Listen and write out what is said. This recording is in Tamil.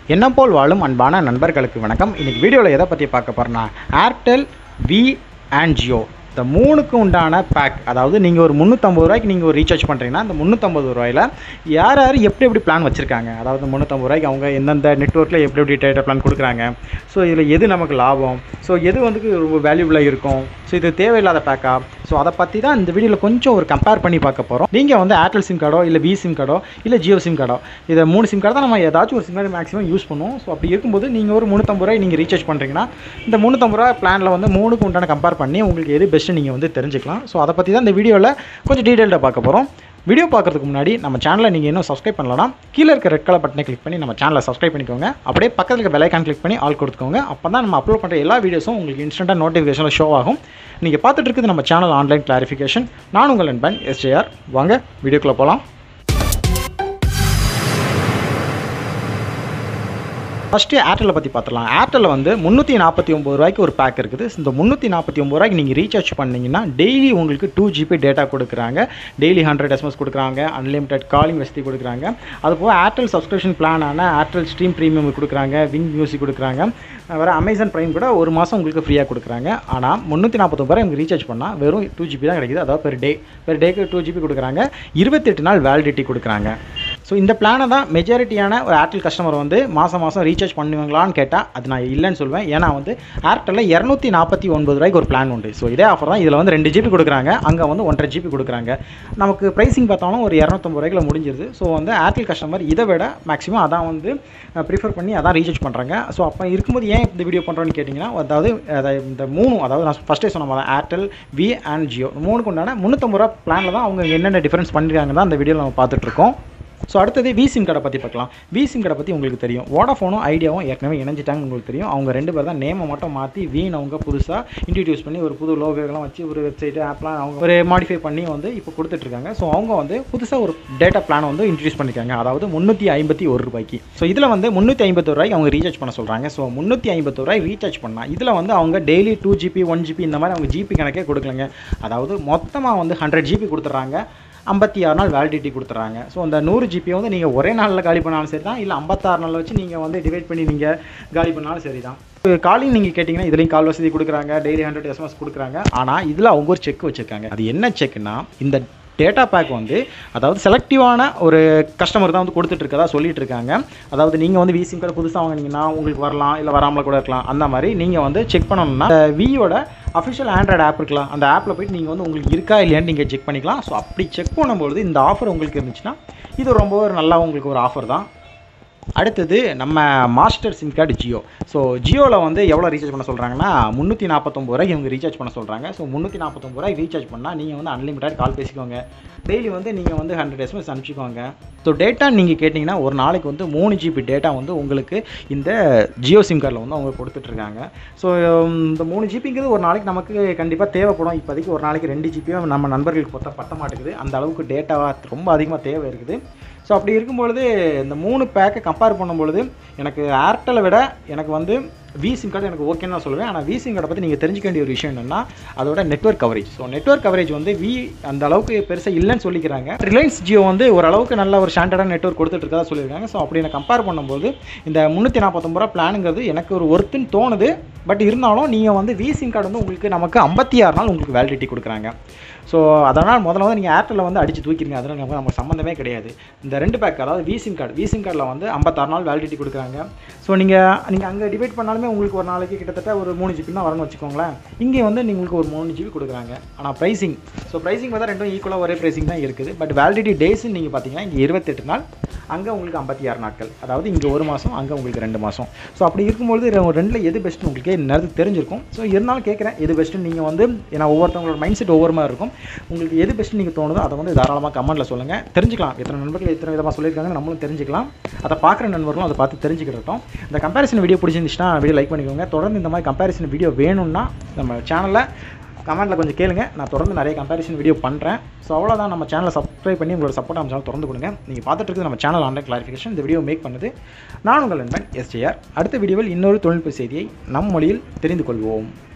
என்ன போல் வாழும் அன்பான நண்பர்களுக்கு வணக்கம் இன்னைக்கு வீடியோவில் எதை பற்றி பார்க்க போகிறேன்னா ஏர்டெல் வி அண்ட் ஜியோ இந்த மூணுக்கு உண்டான பேக் அதாவது நீங்கள் ஒரு முந்நூற்றம்பது ரூபாய்க்கு நீங்கள் ஒரு ரீசார்ஜ் பண்ணுறீங்கன்னா இந்த முந்நூற்றம்பது ரூபாயில் யார் யார் எப்படி எப்படி பிளான் வச்சுருக்காங்க அதாவது முந்நூற்றம்பது ரூபாய்க்கு அவங்க எந்தெந்த நெட்ஒர்க்கில் எப்படி எப்படி டேட்டா பிளான் கொடுக்குறாங்க ஸோ இதில் எது நமக்கு லாபம் ஸோ எது வந்து ரொம்ப வேல்யூபிளாக இருக்கும் ஸோ இது தேவையில்லாத பேக்கா ஸோ அதை பற்றி தான் இந்த வீடியோவில் கொஞ்சம் ஒரு கம்பேர் பண்ணி பார்க்க போகிறோம் நீங்கள் வந்து ஏர்டெல் சிம் கார்டோ இல்லை வி சிம் கார்டோ இல்லை ஜியோ சிம் கார்டோ இதை மூணு சிம் கார்டு தான் நம்ம ஏதாச்சும் ஒரு சிம் கார்டு மேக்ஸிமம் யூஸ் பண்ணுவோம் ஸோ அப்படி இருக்கும்போது நீங்கள் ஒரு முந்நூற்றம்பது ரூபாய் நீங்கள் ரீசார்ஜ் பண்ணுறீங்கன்னா இந்த முந்நூற்றம்பது ரூபா பிளானில் வந்து மூணுக்கு உண்டான கம்பேர் பண்ணி உங்களுக்கு எது பெஸ்ட்டு நீங்கள் வந்து தெரிஞ்சுக்கலாம் ஸோ அதை பற்றி தான் இந்த வீடியோவில் கொஞ்சம் டீட்டெயில்டாக பார்க்க போகிறோம் வீடியோ பார்க்கறதுக்கு முன்னாடி நம்ம சேனலை நீங்கள் இன்னும் சப்ஸ்கிரைப் பண்ணலனா கீழே இருக்க ரெட் கலர் பட்டனை கிளிக் பண்ணி நம்ம சேனலை சப்ஸ்கிரைப் பண்ணிக்கோங்க அப்படியே பக்கத்தில் இருக்க பெலைக்கான் கிளிக் பண்ணி ஆல் கொடுத்துக்கோங்க அப்போ தான் நம்ம அப்லோட் பண்ணுற எல்லா வீடியோஸும் உங்களுக்கு இன்ஸ்டண்ட்டாக நோட்டிஃபிகேஷனில் ஷோ ஆகும் நீங்கள் பார்த்துட்டு இருக்குது நம்ம சேனல் ஆன்லைன் கிளாரிஃபிகேஷன் நான் உங்கள் நண்பன் எஸ்ஜேஆர் வாங்க வீடியோக்குள்ளே போகலாம் ஃபஸ்ட்டு ஏர்டெல்லை பற்றி பார்த்துலாம் ஏர்டெல்லில் வந்து முந்நூற்றி நாற்பத்தி ஒம்பது ரூபாய்க்கு ஒரு பேக் இருக்குது இந்த முந்நூற்றி நாற்பத்தி ஒம்பது ரூபாய்க்கு நீங்கள் ரீசார்ஜ் பண்ணிங்கன்னா டெய்லி உங்களுக்கு டூ ஜிபி டேட்டா கொடுக்குறாங்க டெய்லி ஹண்ட்ரட் எஸ்எம்எஸ் கொடுக்குறாங்க அன்லிமிட்டட் காலிங் வசதி கொடுக்குறாங்க அது போக ஏர்டெல் சப்ஸ்கிரிப்ஷன் பிளானான ஏர்டெல் ஸ்ட்ரீம் ப்ரீமியம் கொடுக்குறாங்க விங் மியூசிக் கொடுக்குறாங்க வேறு அமேசான் ப்ரைம் கூட ஒரு மாதம் உங்களுக்கு ஃப்ரீயாக கொடுக்குறாங்க ஆனால் முந்நூற்றி நாற்பத்தொம்பது ரூபாய் உங்களுக்கு ரீசார்ஜ் பண்ணால் வெறும் டூ ஜிபி தான் கிடைக்குது அதாவது பெர் டே பெர் டேக்கு டூ ஜிபி கொடுக்குறாங்க இருபத்தெட்டு நாள் வேலிடிட்டி கொடுக்குறாங்க ஸோ இந்த பிளானை தான் மெஜாரிட்டியான ஒரு ஏர்டெல் கஸ்டமர் வந்து மாதம் மாதம் ரீசார்ஜ் பண்ணுவீங்களான்னு கேட்டால் அது நான் இல்லைன்னு சொல்லுவேன் ஏன்னா வந்து ஏர்டெல்லில் இரநூத்தி நாற்பத்தி ஒன்பது ரூபாய்க்கு ஒரு பிளான் உண்டு ஸோ இதே ஆஃபர் தான் இதில் வந்து ரெண்டு ஜிபி கொடுக்குறாங்க அங்கே வந்து ஒன்றரை ஜிபி கொடுக்குறாங்க நமக்கு ப்ரைஸிங் பார்த்தாலும் ஒரு இரநூத்தம்பது ரூபாய்க்குள்ள முடிஞ்சிருது ஸோ வந்து ஏர்டெல் கஸ்டமர் இதை விட மேக்ஸிமம் அதான் வந்து ப்ரிஃபர் பண்ணி அதான் ரீசார்ஜ் பண்ணுறாங்க ஸோ அப்போ இருக்கும்போது ஏன் இந்த வீடியோ பண்ணுறோன்னு கேட்டிங்கன்னா அதாவது அதை இந்த மூணு அதாவது நான் ஃபஸ்ட்டே சொன்ன மாதிரி ஏர்டெல் வி அண்ட் ஜியோ மூணுக்கு உண்டான முந்நூற்றம்பது ரூபா பிளானில் தான் அவங்க என்னென்ன டிஃப்ரென்ஸ் பண்ணியிருக்காங்க தான் அந்த வீடியோவில் நம்ம பார்த்துட்ருக்கோம் ஸோ அடுத்தது வி சிம் கார்டை பற்றி பார்க்கலாம் வி சிம் கார்டை பற்றி உங்களுக்கு தெரியும் வோடாஃபோனும் ஐடியாவும் ஏற்கனவே இணைஞ்சிட்டாங்க உங்களுக்கு தெரியும் அவங்க ரெண்டு பேர் தான் நேமை மட்டும் மாற்றி வீன் அவங்க புதுசாக இன்ட்ரடியூஸ் பண்ணி ஒரு புது லோகோலாம் வச்சு ஒரு வெப்சைட்டு ஆப்லாம் அவங்க ஒரு மாடிஃபை பண்ணி வந்து இப்போ கொடுத்துட்ருக்காங்க ஸோ அவங்க வந்து புதுசாக ஒரு டேட்டா பிளான் வந்து இன்ட்ரடியூஸ் பண்ணியிருக்காங்க அதாவது முந்நூற்றி ஐம்பத்தி ஒரு ரூபாய்க்கு ஸோ இதில் வந்து முந்நூற்றி ஐம்பத்தொரு ரூபாய்க்கு அவங்க ரீசார்ஜ் பண்ண சொல்கிறாங்க ஸோ முந்நூற்றி ஐம்பத்தொரு ரூபாய் ரீசார்ஜ் பண்ணால் இதில் வந்து அவங்க daily two GB one GB இந்த மாதிரி அவங்க ஜிபி கணக்கே கொடுக்கலங்க அதாவது மொத்தமாக வந்து ஹண்ட்ரட் ஜிபி கொடுத்துட்றாங்க ஐம்பத்தி ஆறு நாள் வேலிடிட்டி கொடுத்துறாங்க ஸோ அந்த நூறு ஜிபி வந்து நீங்கள் ஒரே நாளில் காலி பண்ணாலும் சரி தான் இல்லை ஐம்பத்தாறு நாளில் வச்சு நீங்கள் வந்து டிவைட் பண்ணி நீங்கள் காலி பண்ணாலும் சரி தான் காலிங் நீங்கள் கேட்டிங்கன்னா இதுலேயும் கால் வசதி கொடுக்குறாங்க டெய்லி ஹண்ட்ரட் எஸ்எம்எஸ் கொடுக்குறாங்க ஆனால் இதில் அவங்க ஒரு செக் வச்சுருக்காங்க அது என்ன செக்னா இந்த டேட்டா பேக் வந்து அதாவது செலக்டிவான ஒரு கஸ்டமர் தான் வந்து கொடுத்துட்டு இருக்கதா சொல்லிட்டு இருக்காங்க அதாவது நீங்கள் வந்து விசிம் கார்டு புதுசாக வாங்கினீங்கன்னா உங்களுக்கு வரலாம் இல்லை வராமல் கூட இருக்கலாம் அந்த மாதிரி நீங்கள் வந்து செக் பண்ணணும்னா வியோட அஃபிஷியல் ஆண்ட்ராய்டு ஆப் இருக்கலாம் அந்த ஆப்பில் போயிட்டு நீங்கள் வந்து உங்களுக்கு இருக்கா இல்லையான்னு நீங்கள் செக் பண்ணிக்கலாம் ஸோ அப்படி செக் பண்ணும்பொழுது இந்த ஆஃபர் உங்களுக்கு இருந்துச்சுன்னா இது ரொம்ப ஒரு நல்லா உங்களுக்கு ஒரு ஆஃபர் தான் அடுத்தது நம்ம master SIM card Jio so ஜியோவில் வந்து எவ்வளோ ரீசார்ஜ் பண்ண சொல்கிறாங்கன்னா முந்நூற்றி நாற்பத்தொம்பது ரூபாய்க்கு இவங்க ரீசார்ஜ் பண்ண சொல்கிறாங்க ஸோ முந்நூற்றி நாற்பத்தொம்பது ரூபாய் ரீசார்ஜ் பண்ணால் நீங்கள் வந்து அன்லிமிட்டட் கால் பேசிக்கோங்க டெய்லி வந்து நீங்கள் வந்து ஹண்ட்ரட் எஸ்எம்எஸ் அனுப்பிச்சிக்கோங்க ஸோ டேட்டா நீங்கள் கேட்டிங்கன்னா ஒரு நாளைக்கு வந்து மூணு ஜிபி டேட்டா வந்து உங்களுக்கு இந்த ஜியோ சிம் கார்டில் வந்து அவங்க கொடுத்துட்ருக்காங்க ஸோ இந்த மூணு ஜிபிங்கிறது ஒரு நாளைக்கு நமக்கு கண்டிப்பாக தேவைப்படும் இப்போதைக்கு ஒரு நாளைக்கு ரெண்டு ஜிபியும் நம்ம நண்பர்களுக்கு பொத்த பத்த மாட்டேங்குது அந்த அளவுக்கு டேட்டாவாக ரொம்ப அதிகமாக தேவை இருக்குது ஸோ அப்படி இருக்கும்பொழுது இந்த மூணு பேக்கை கம்பேர் பண்ணும்பொழுது எனக்கு ஏர்டெலை விட எனக்கு வந்து வி சிம் கார்டு எனக்கு ஓகேன்னு நான் சொல்லுவேன் ஆனால் வி சிம் கார்டை பற்றி நீங்கள் தெரிஞ்சுக்க வேண்டிய ஒரு விஷயம் என்னென்னா அதோட network coverage so network coverage வந்து வி அந்த அளவுக்கு பெருசாக இல்லைன்னு சொல்லிக்கிறாங்க ரிலையன்ஸ் ஜியோ வந்து ஓரளவுக்கு நல்ல ஒரு ஸ்டாண்டர்டான நெட்ஒர்க் கொடுத்துட்டு இருக்கதா சொல்லியிருக்காங்க ஸோ அப்படி நான் கம்பேர் பண்ணும்போது இந்த முந்நூற்றி நாற்பத்தொம்பது ரூபா பிளானுங்கிறது எனக்கு ஒரு ஒர்த்துன்னு தோணுது பட் இருந்தாலும் நீங்கள் வந்து வி சிம் கார்டு வந்து உங்களுக்கு நமக்கு ஐம்பத்தி ஆறு நாள் உங்களுக்கு வேலிடிட்டி கொடுக்குறாங்க ஸோ அதனால் முதல்ல வந்து நீங்கள் ஏர்டெல்லில் வந்து அடித்து தூக்கிடுங்க அதனால் நமக்கு நமக்கு சம்மந்தமே கிடையாது இந்த ரெண்டு பேக் அதாவது வி சிம் கார்டு வி சிம் கார்டில் வந்து ஐம்பத்தாறு நாள் வேலிடிட்டி கொடுக்குறாங்க ஸோ நீங்கள் நீங்கள் அங்கே டிவைட் பண்ணாலுமே உங்களுக்கு ஒரு நாளைக்கு கிட்டத்தட்ட ஒரு மூணு ஜிபி தான் வரணும்னு வச்சுக்கோங்களேன் இங்கே வந்து உங்களுக்கு ஒரு மூணு ஜிபி கொடுக்குறாங்க ஆனால் ப்ரைஸிங் ஸோ ப்ரைஸிங் பார்த்தா ரெண்டும் ஈக்குவலாக ஒரே ப்ரைஸிங் தான் இருக்குது பட் வேலிடிட்டி டேஸ்ன்னு நீங்கள் பார்த்தீங்கன்னா இங்கே இருபத்தெட்டு நாள் அங்கே உங்களுக்கு ஐம்பத்தி ஆறு நாட்கள் அதாவது இங்கே ஒரு மாதம் அங்கே உங்களுக்கு ரெண்டு மாதம் ஸோ அப்படி இருக்கும்போது ரெண்டில் எது பெஸ்ட்டு உங்களுக்கு நேரத்துக்கு தெரிஞ்சிருக்கும் ஸோ இருந்தாலும் கேட்குறேன் எது பெஸ்ட்டுன்னு நீங்கள் வந்து ஏன்னா ஒவ்வொருத்தவங்களோட மைண்ட் செட் ஒவ்வொரு மாதிரி இருக்கும் உங்களுக்கு எது பெஸ்ட் நீங்கள் தோணுதோ அதை வந்து தாராளமாக கமெண்ட்டில் சொல்லுங்கள் தெரிஞ்சுக்கலாம் எத்தனை நண்பர்கள் எத்தனை விதமாக சொல்லியிருக்காங்க நம்மளும் தெரிஞ்சுக்கலாம் அதை பார்க்குற நண்பர்களும் அதை பார்த்து தெரிஞ்சுக்கிறட்டும் இந்த கம்பேரிசன் வீடியோ பிடிச்சிருந்துச்சுன்னா வீடியோ லைக் பண்ணிக்கோங்க தொடர்ந்து இந்த மாதிரி கம்பேரிசன் வீடியோ வேணும்னா நம்ம சேனலில் கமெண்ட்டில் கொஞ்சம் கேளுங்க நான் தொடர்ந்து நிறைய கம்பேரிசன் வீடியோ பண்ணுறேன் ஸோ அவ்வளோதான் நம்ம சேனலை சப்ஸ்கிரைப் பண்ணி உங்களோட சப்போர்ட் நம்ம சேனல் திறந்து கொடுங்க நீங்கள் பார்த்துட்டு இருக்குது நம்ம சேனல் ஆன்லைன் கிளாரிஃபிகேஷன் இந்த வீடியோ மேக் பண்ணுது நான் உங்கள் நண்பன் எஸ்ஜேஆர் அடுத்த வீடியோவில் இன்னொரு தொழில்நுட்ப செய்தியை நம் மொழியில் தெரிந்து கொள்வோம்